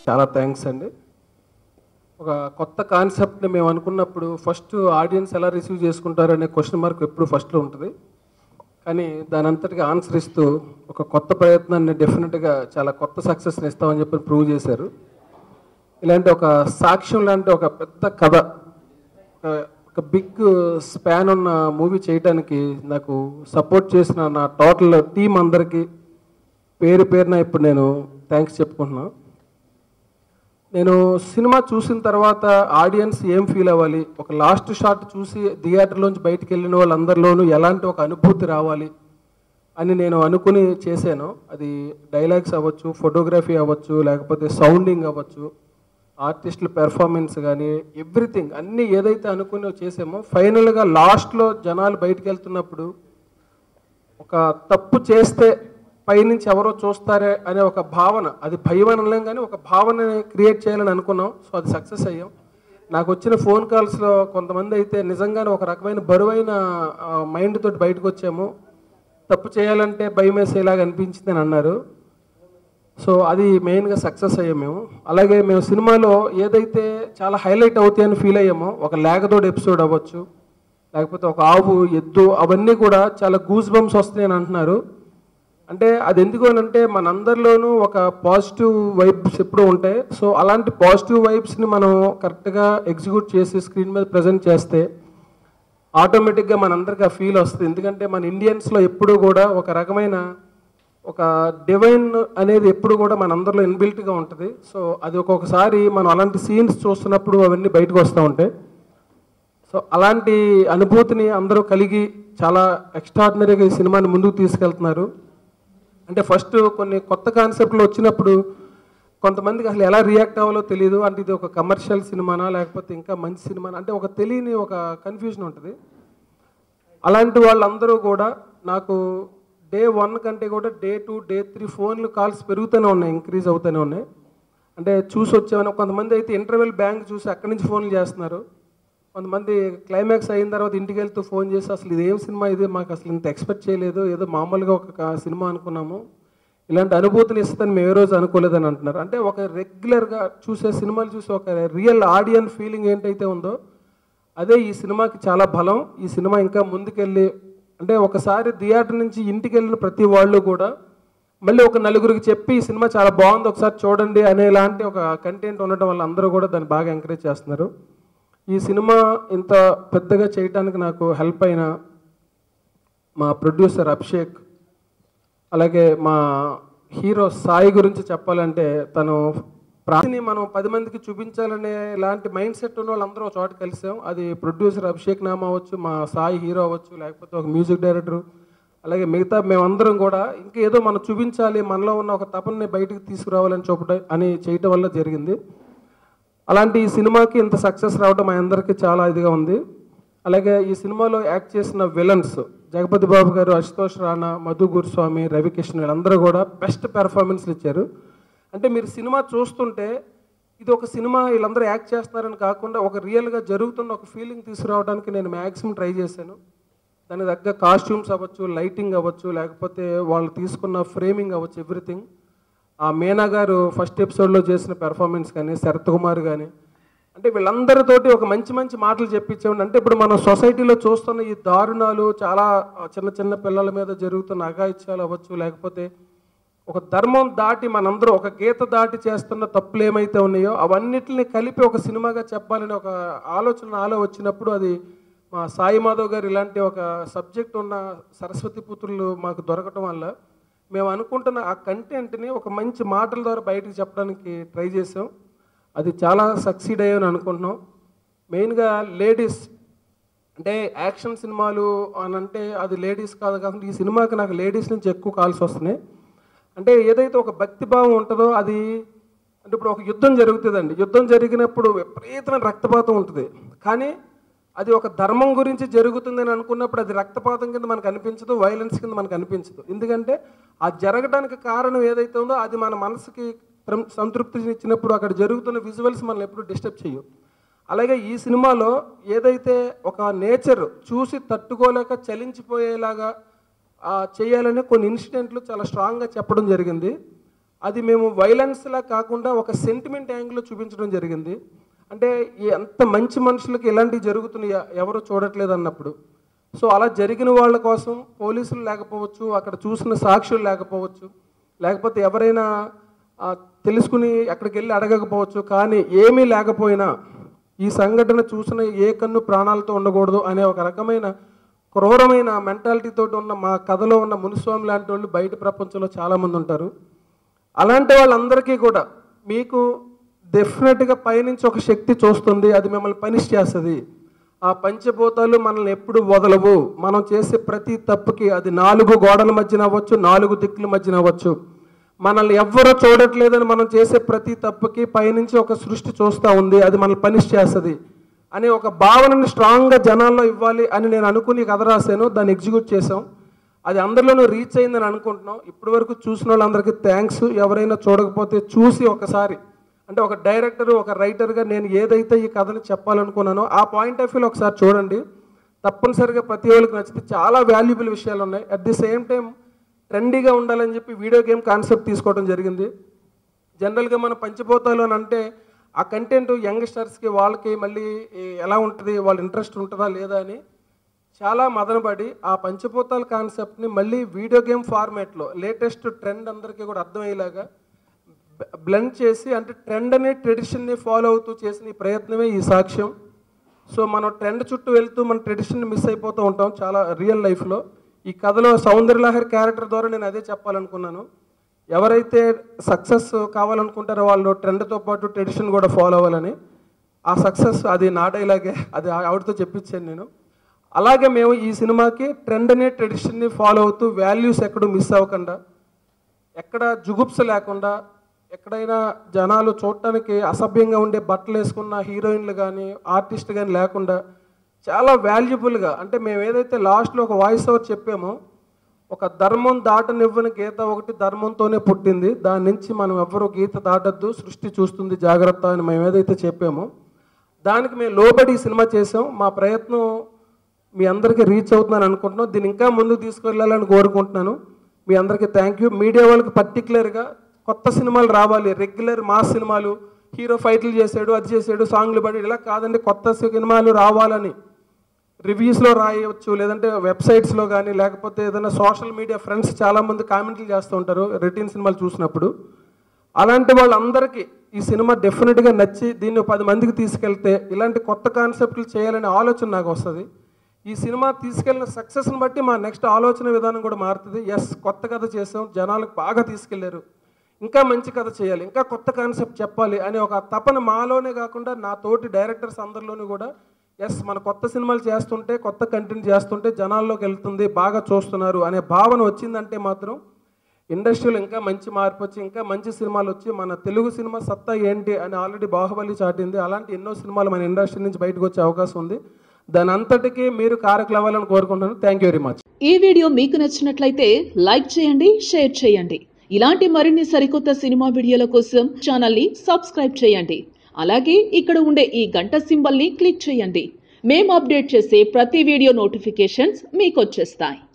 చాలా థ్యాంక్స్ అండి ఒక కొత్త కాన్సెప్ట్ని మేము అనుకున్నప్పుడు ఫస్ట్ ఆడియన్స్ ఎలా రిసీవ్ చేసుకుంటారు అనే క్వశ్చన్ మార్క్ ఎప్పుడు ఫస్ట్లో ఉంటుంది కానీ దాని అంతటికి ఆన్సర్ ఇస్తూ ఒక కొత్త ప్రయత్నాన్ని డెఫినెట్గా చాలా కొత్త సక్సెస్ని ఇస్తామని చెప్పి ప్రూవ్ చేశారు ఇలాంటి ఒక సాక్ష్యం లాంటి ఒక పెద్ద కథ ఒక- ఒక బిగ్ స్పాన్ ఉన్న మూవీ చేయడానికి నాకు సపోర్ట్ చేసిన నా టోటల్ టీం అందరికీ పేరు పేరున ఇప్పుడు నేను థ్యాంక్స్ చెప్పుకుంటున్నాను నేను సినిమా చూసిన తర్వాత ఆడియన్స్ ఏం ఫీల్ అవ్వాలి ఒక లాస్ట్ షాట్ చూసి థియేటర్లోంచి బయటికి వెళ్ళిన వాళ్ళందరిలోనూ ఎలాంటి ఒక అనుభూతి రావాలి అని నేను అనుకుని చేశాను అది డైలాగ్స్ అవ్వచ్చు ఫోటోగ్రఫీ అవ్వచ్చు లేకపోతే సౌండింగ్ అవ్వచ్చు ఆర్టిస్టుల పెర్ఫార్మెన్స్ కానీ ఎవ్రీథింగ్ అన్నీ ఏదైతే అనుకుని చేసామో ఫైనల్గా లాస్ట్లో జనాలు బయటికి వెళ్తున్నప్పుడు ఒక తప్పు చేస్తే పైనుంచి ఎవరో చూస్తారే అనే ఒక భావన అది భయం అనలేం కానీ ఒక భావనని క్రియేట్ చేయాలని అనుకున్నాం సో అది సక్సెస్ అయ్యాం నాకు వచ్చిన ఫోన్ కాల్స్లో కొంతమంది అయితే నిజంగానే ఒక రకమైన బరువైన మైండ్ తోటి బయటకు వచ్చాము తప్పు చేయాలంటే భయం వేసేలాగా అనిపించింది అని అన్నారు సో అది మెయిన్గా సక్సెస్ అయ్యాం మేము అలాగే మేము సినిమాలో ఏదైతే చాలా హైలైట్ అవుతాయని ఫీల్ అయ్యామో ఒక లేగదోడు ఎపిసోడ్ అవ్వచ్చు లేకపోతే ఒక ఆవు ఎద్దు అవన్నీ కూడా చాలా గూస్ బంప్స్ వస్తాయని అంటున్నారు అంటే అది ఎందుకు అని అంటే మనందరిలోనూ ఒక పాజిటివ్ వైబ్స్ ఎప్పుడూ ఉంటాయి సో అలాంటి పాజిటివ్ వైబ్స్ని మనం కరెక్ట్గా ఎగ్జిక్యూట్ చేసి స్క్రీన్ మీద ప్రజెంట్ చేస్తే ఆటోమేటిక్గా మనందరికీ ఆ ఫీల్ వస్తుంది ఎందుకంటే మన ఇండియన్స్లో ఎప్పుడూ కూడా ఒక రకమైన ఒక డివైన్ అనేది ఎప్పుడు కూడా మనందరిలో ఇన్బిల్ట్గా ఉంటుంది సో అది ఒక్కొక్కసారి మనం అలాంటి సీన్స్ చూస్తున్నప్పుడు అవన్నీ బయటకు వస్తూ ఉంటాయి సో అలాంటి అనుభూతిని అందరూ కలిగి చాలా ఎక్స్ట్రాడినరీగా ఈ సినిమాని ముందుకు తీసుకెళ్తున్నారు అంటే ఫస్ట్ కొన్ని కొత్త కాన్సెప్ట్లు వచ్చినప్పుడు కొంతమందికి అసలు ఎలా రియాక్ట్ అవ్వాలో తెలియదు అంటే ఇది ఒక కమర్షియల్ సినిమానా లేకపోతే ఇంకా మంచి సినిమానా అంటే ఒక తెలియని ఒక కన్ఫ్యూజన్ ఉంటుంది అలాంటి వాళ్ళందరూ కూడా నాకు డే వన్ కంటే కూడా డే టూ డే త్రీ ఫోన్లు కాల్స్ పెరుగుతూనే ఉన్నాయి ఇంక్రీజ్ అవుతూనే ఉన్నాయి అంటే చూసి వచ్చామని కొంతమంది అయితే ఇంటర్వెల్ బ్యాంక్ చూసి అక్కడి నుంచి ఫోన్లు చేస్తున్నారు కొంతమంది క్లైమాక్స్ అయిన తర్వాత ఇంటికి వెళ్తూ ఫోన్ చేసి అసలు ఇది ఏం సినిమా ఇది మాకు అసలు ఇంత ఎక్స్పెక్ట్ చేయలేదు ఏదో మామూలుగా ఒక క- సినిమా అనుకున్నాము ఇలాంటి అనుభూతిని ఇస్తుందని మేము ఏ రోజు అనుకోలేదని అంటున్నారు అంటే ఒక రెగ్యులర్గా చూసే సినిమాలు చూసి ఒక రియల్ ఆడియన్ ఫీలింగ్ ఏంటైతే ఉందో అదే ఈ సినిమాకి చాలా బలం ఈ సినిమా ఇంకా ముందుకెళ్ళి అంటే ఒకసారి థియేటర్ నుంచి ఇంటికి వెళ్ళిన ప్రతి వాళ్ళు కూడా మళ్ళీ ఒక నలుగురికి చెప్పి ఈ సినిమా చాలా బాగుంది ఒకసారి చూడండి అనేలాంటి ఒక కంటెంట్ ఉండటం వల్ల అందరూ కూడా దాన్ని బాగా ఎంకరేజ్ చేస్తున్నారు ఈ సినిమా ఇంత పెద్దగా చేయడానికి నాకు హెల్ప్ అయిన మా ప్రొడ్యూసర్ అభిషేక్ అలాగే మా హీరో సాయి గురించి చెప్పాలంటే తను ప్రాణిని మనం పది మందికి చూపించాలనే ఇలాంటి మైండ్ సెట్ ఉన్న వాళ్ళందరూ ఒక చోట కలిసాం అది ప్రొడ్యూసర్ అభిషేక్ నామ అవ్వచ్చు మా సాయి హీరో అవ్వచ్చు లేకపోతే ఒక మ్యూజిక్ డైరెక్టర్ అలాగే మిగతా మేమందరం కూడా ఇంకేదో మనం చూపించాలి మనలో ఉన్న ఒక తపనని బయటకు తీసుకురావాలని చూపడం అని చేయటం వల్ల జరిగింది అలాంటి ఈ సినిమాకి ఇంత సక్సెస్ రావడం మా అందరికీ చాలా ఇదిగా ఉంది అలాగే ఈ సినిమాలో యాక్ట్ చేసిన విలన్స్ జగపతి బాబు గారు అశుతోష్ రాణా మధు గురుస్వామి రవికృష్ణ వీళ్ళందరూ కూడా బెస్ట్ పెర్ఫార్మెన్స్లు ఇచ్చారు అంటే మీరు సినిమా చూస్తుంటే ఇది ఒక సినిమా వీళ్ళందరూ యాక్ట్ చేస్తున్నారని కాకుండా ఒక రియల్గా జరుగుతున్న ఒక ఫీలింగ్ తీసుకురావడానికి నేను మ్యాక్సిమం ట్రై చేశాను దానికి తగ్గ కాస్ట్యూమ్స్ అవ్వచ్చు లైటింగ్ అవ్వచ్చు లేకపోతే వాళ్ళు తీసుకున్న ఫ్రేమింగ్ అవ్వచ్చు ఎవ్రీథింగ్ ఆ మీనా గారు ఫస్ట్ ఎపిసోడ్లో చేసిన పెర్ఫార్మెన్స్ కానీ శరత్ కుమార్ కానీ అంటే వీళ్ళందరితోటి ఒక మంచి మంచి మాటలు చెప్పించామండి అంటే ఇప్పుడు మనం సొసైటీలో చూస్తున్న ఈ దారుణాలు చాలా చిన్న చిన్న పిల్లల మీద జరుగుతున్న అఘాయిత్యాలు అవ్వచ్చు లేకపోతే ఒక ధర్మం దాటి మనందరూ ఒక గీత దాటి చేస్తున్న తప్పులు ఏమైతే ఉన్నాయో అవన్నిటిని కలిపి ఒక సినిమాగా చెప్పాలని ఒక ఆలోచన నాలో వచ్చినప్పుడు అది మా సాయి మాధవ్ గారు ఇలాంటి ఒక సబ్జెక్ట్ ఉన్న సరస్వతి పుత్రులు మాకు దొరకటం వల్ల మేము అనుకుంటున్న ఆ కంటెంట్ని ఒక మంచి మాటల ద్వారా బయటకు చెప్పడానికి ట్రై చేసాం అది చాలా సక్సీడ్ అయ్యామని అనుకుంటున్నాం మెయిన్గా లేడీస్ అంటే యాక్షన్ సినిమాలు అని అంటే అది లేడీస్ కాదు కాకుండా ఈ సినిమాకి నాకు లేడీస్ నుంచి ఎక్కువ కాల్స్ వస్తున్నాయి అంటే ఏదైతే ఒక భక్తి భావం ఉంటుందో అది అంటే ఇప్పుడు ఒక యుద్ధం జరుగుతుందండి యుద్ధం జరిగినప్పుడు విపరీతమైన రక్తపాతం ఉంటుంది కానీ అది ఒక ధర్మం గురించి జరుగుతుందని అనుకున్నప్పుడు అది రక్తపాతం కింద మనకు అనిపించదు వైలెన్స్ కింద మనకు అనిపించదు ఎందుకంటే ఆ జరగడానికి కారణం ఏదైతే ఉందో అది మన మనసుకి త్రం- సంతృప్తిని ఇచ్చినప్పుడు అక్కడ జరుగుతున్న విజువల్స్ మనల్ని ఎప్పుడు డిస్టర్బ్ చేయవు అలాగే ఈ సినిమాలో ఏదైతే ఒక నేచర్ చూసి తట్టుకోలేక చలించిపోయేలాగా ఆ, చేయాలని కొన్ని ఇన్సిడెంట్లు చాలా స్ట్రాంగ్గా చెప్పడం జరిగింది అది మేము వైలెన్స్లా కాకుండా ఒక సెంటిమెంట్ యాంగిల్లో చూపించడం జరిగింది అంటే ఈ ఎంత మంచి మనుషులకి ఇలాంటివి జరుగుతున్నాయి ఎవరు చూడట్లేదు అన్నప్పుడు సో అలా జరిగిన వాళ్ళ కోసం పోలీసులు లేకపోవచ్చు అక్కడ చూసిన సాక్షులు లేకపోవచ్చు లేకపోతే ఎవరైనా ఆ, తెలుసుకుని అక్కడికి వెళ్ళి అడగకపోవచ్చు కానీ ఏమీ లేకపోయినా ఈ సంఘటన చూసిన ఏ కన్ను ప్రాణాలతో ఉండకూడదు అనే ఒక రకమైన క్రూరమైన మెంటాలిటీతో ఉన్న మా కథలో ఉన్న మునిస్వామి లాంటి వాళ్ళు బయట ప్రపంచంలో చాలామంది ఉంటారు అలాంటి వాళ్ళందరికీ కూడా మీకు డెఫినెట్గా పైనుంచి ఒక శక్తి చూస్తుంది అది మిమ్మల్ని పనిష్ చేస్తుంది ఆ పంచభూతాలు మనల్ని ఎప్పుడు వదలవు మనం చేసే ప్రతి తప్పుకి అది నాలుగు గోడల మధ్యన అవ్వచ్చు నాలుగు దిక్కుల మధ్యన అవ్వచ్చు మనల్ని ఎవ్వరూ చూడట్లేదని మనం చేసే ప్రతి తప్పుకి పైనుంచి ఒక సృష్టి చూస్తూ ఉంది అది మనల్ని పనిష్ చేస్తుంది అనే ఒక భావనని స్ట్రాంగ్గా జనాల్లో ఇవ్వాలి అని నేను అనుకుని ఈ కథ రాశాను దాన్ని ఎగ్జిక్యూట్ చేసాం అది అందరిలోనూ రీచ్ అయిందని అనుకుంటున్నాం ఇప్పటి వరకు చూసిన వాళ్ళందరికీ థ్యాంక్స్ ఎవరైనా చూడకపోతే చూసి ఒకసారి అంటే ఒక డైరెక్టర్ ఒక రైటర్గా నేను ఏదైతే ఈ కథని చెప్పాలనుకున్నానో ఆ పాయింట్ ఆఫ్ వ్యూలో ఒకసారి చూడండి తప్పనిసరిగా ప్రతి వాళ్ళకి నచ్చితే చాలా వాల్యుబుల్ విషయాలు ఉన్నాయి అట్ ది సేమ్ టైం ట్రెండీగా ఉండాలని చెప్పి వీడియో గేమ్ కాన్సెప్ట్ తీసుకోవడం జరిగింది జనరల్గా మన పంచిపోతాలు అని అంటే ఆ కంటెంట్ యంగ్స్టర్స్కి వాళ్ళకి మళ్ళీ ఈ ఎలా ఉంటుంది వాళ్ళ ఇంట్రెస్ట్ ఉంటుందా లేదా అని చాలా మదనపడి ఆ పంచభూతాల కాన్సెప్ట్ని మళ్ళీ వీడియో గేమ్ ఫార్మాట్లో లేటెస్ట్ ట్రెండ్ అందరికీ కూడా అర్థమయ్యేలాగా బ్లెండ్ చేసి అంటే ట్రెండ్ని ట్రెడిషన్ని ఫాలో అవుతూ చేసిన ఈ ప్రయత్నమే ఈ సాక్ష్యం సో మనం ట్రెండ్ చుట్టూ వెళ్తూ మన ట్రెడిషన్ మిస్ అయిపోతూ ఉంటాం చాలా రియల్ లైఫ్లో ఈ కథలో సౌందర్యలహరి క్యారెక్టర్ ద్వారా నేను అదే చెప్పాలనుకున్నాను ఎవరైతే సక్సెస్ కావాలనుకుంటారో వాళ్ళు ట్రెండ్తో పాటు ట్రెడిషన్ కూడా ఫాలో అవ్వాలని ఆ సక్సెస్ అది నా డైలాగే అది ఆవిడతో చెప్పించాను నేను అలాగే మేము ఈ సినిమాకి ట్రెండ్ని ట్రెడిషన్ని ఫాలో అవుతూ వాల్యూస్ ఎక్కడూ మిస్ అవ్వకుండా ఎక్కడ జుగుప్స లేకుండా ఎక్కడైనా జనాలు చూడటానికి అసభ్యంగా ఉండే బట్టలు వేసుకున్న హీరోయిన్లు కానీ ఆర్టిస్ట్ కానీ లేకుండా చాలా వాల్యుబుల్గా అంటే మేము ఏదైతే లాస్ట్లో ఒక వాయిస్ ఓవర్ చెప్పామో ఒక ధర్మం దాటనివ్వని గీత ఒకటి ధర్మంతోనే పుట్టింది దాని నుంచి మనం ఎవ్వరూ గీత దాటద్దు సృష్టి చూస్తుంది జాగ్రత్త అని మేము ఏదైతే చెప్పామో దానికి మేము లోబడి ఈ సినిమా చేసాం మా ప్రయత్నం మీ అందరికీ రీచ్ అవుతుందని అనుకుంటున్నాం దీన్ని ఇంకా ముందుకు తీసుకెళ్ళాలని కోరుకుంటున్నాను మీ అందరికీ థ్యాంక్ యూ మీడియా వాళ్ళకి పర్టికులర్గా కొత్త సినిమాలు రావాలి రెగ్యులర్ మాస్ సినిమాలు హీరో ఫైట్లు చేశాడు అది చేశాడు సాంగ్లు పడి ఇలా కాదండి కొత్త సినిమాలు రావాలని రివ్యూస్లో రాయవచ్చు లేదంటే వెబ్సైట్స్లో కానీ లేకపోతే ఏదైనా సోషల్ మీడియా ఫ్రెండ్స్ చాలామంది కామెంట్లు చేస్తూ ఉంటారు రెటీన్ సినిమాలు చూసినప్పుడు అలాంటి వాళ్ళందరికీ ఈ సినిమా డెఫినెట్గా నచ్చి దీన్ని పది మందికి తీసుకెళ్తే ఇలాంటి కొత్త కాన్సెప్ట్లు చేయాలనే ఆలోచన నాకు వస్తుంది ఈ సినిమా తీసుకెళ్ళిన సక్సెస్ని బట్టి మా నెక్స్ట్ ఆలోచన విధానం కూడా మారుతుంది ఎస్ కొత్త కథ చేసాం జనాలకు బాగా తీసుకెళ్లారు ఇంకా మంచి కథ చేయాలి ఇంకా కొత్త కాన్సెప్ట్ చెప్పాలి అనే ఒక తపన మాలోనే కాకుండా నా తోటి డైరెక్టర్స్ అందరిలోనూ కూడా ఎస్ మన కొత్త సినిమాలు చేస్తుంటే కొత్త కంటెంట్ చేస్తుంటే జనాల్లోకి వెళ్తుంది బాగా చూస్తున్నారు అనే భావన వచ్చిందంటే మాత్రం ఇండస్ట్రీలో ఇంకా మంచి మార్పు వచ్చి ఇంకా మంచి సినిమాలు వచ్చి మన తెలుగు సినిమా సత్తా ఏంటి అని ఆల్రెడీ బాహుబలి చాటింది అలాంటి ఎన్నో సినిమాలు మన ఇండస్ట్రీ నుంచి బయటకు వచ్చే అవకాశం ఉంది దాని అంతటికీ మీరు కారకులు అవ్వాలని కోరుకుంటున్నాను థ్యాంక్ యూ వెరీ మచ్ ఈ వీడియో మీకు నచ్చినట్లయితే లైక్ చేయండి షేర్ చేయండి ఇలాంటి మరిన్ని సరికొత్త సినిమా వీడియోల కోసం ఛానల్ని సబ్స్క్రైబ్ చేయండి అలాగే ఇక్కడ ఉండే ఈ గంట సింబల్ని క్లిక్ చేయండి మేము అప్డేట్ చేసే ప్రతి వీడియో నోటిఫికేషన్స్ మీకు వచ్చేస్తాయి